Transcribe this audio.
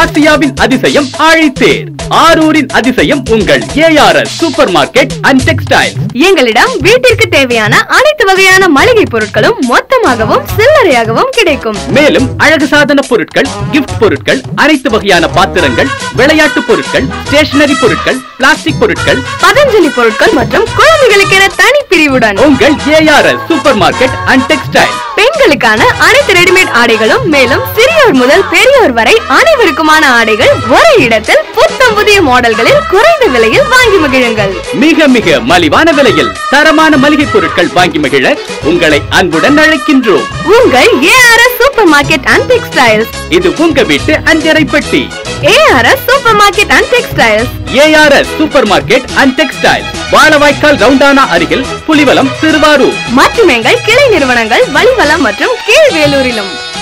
ஆசியாவின் அதிசயம் ஆழித்தேர் ஆரூரின் அதிசயம் உங்கள் ARS supermarket and textile எங்களிடம் வீட்டிற்கு தேவையான அனைத்து வகையான மளிகை பொருட்களும் மொத்தமாகவும் சில்லறையாகவும் கிடைக்கும் மேலும் அழகு சாதன பொருட்கள் கிஃப்ட் பொருட்கள் அனைத்து வகையான பாத்திரங்கள் விளையாட்டு பொருட்கள் ஸ்டேஷனரி பொருட்கள் பிளாஸ்டிக் பொருட்கள் பதஞ்சலி பொருட்கள் மற்றும் குழந்தைகளுக்கென தனி பிரிவுடன் உங்கள் ARS supermarket and textile பெண்களுக்கான அனைத்து ரெடிமேட் ஆடைகளும் மேலும் சிறியோர் முதல் பெரியோர் வரை அனைவருக்குமான ஆடைகள் ஒரே இடத்தில் புத்தம் புதிய மாடல்களில் குறைந்த விலையில் வாங்கி மகிழுங்கள் மிக மிக மலிவான விலையில் தரமான மளிகை பொருட்கள் வாங்கி மகிழ உங்களை அன்புடன் அழைக்கின்றோம் உங்கள் ARS supermarket and textiles இது உங்க வீட்டு அஞ்சரை பெட்டி ARS supermarket and textiles ARS supermarket and textile Vazhavaikkal ரவுண்டானா அருகில் புலிவலம் திருவாரூர் மற்றும் எங்கள் கிளை நிறுவனங்கள் வலிவலம் மற்றும் கீழ்வேலூரிலும்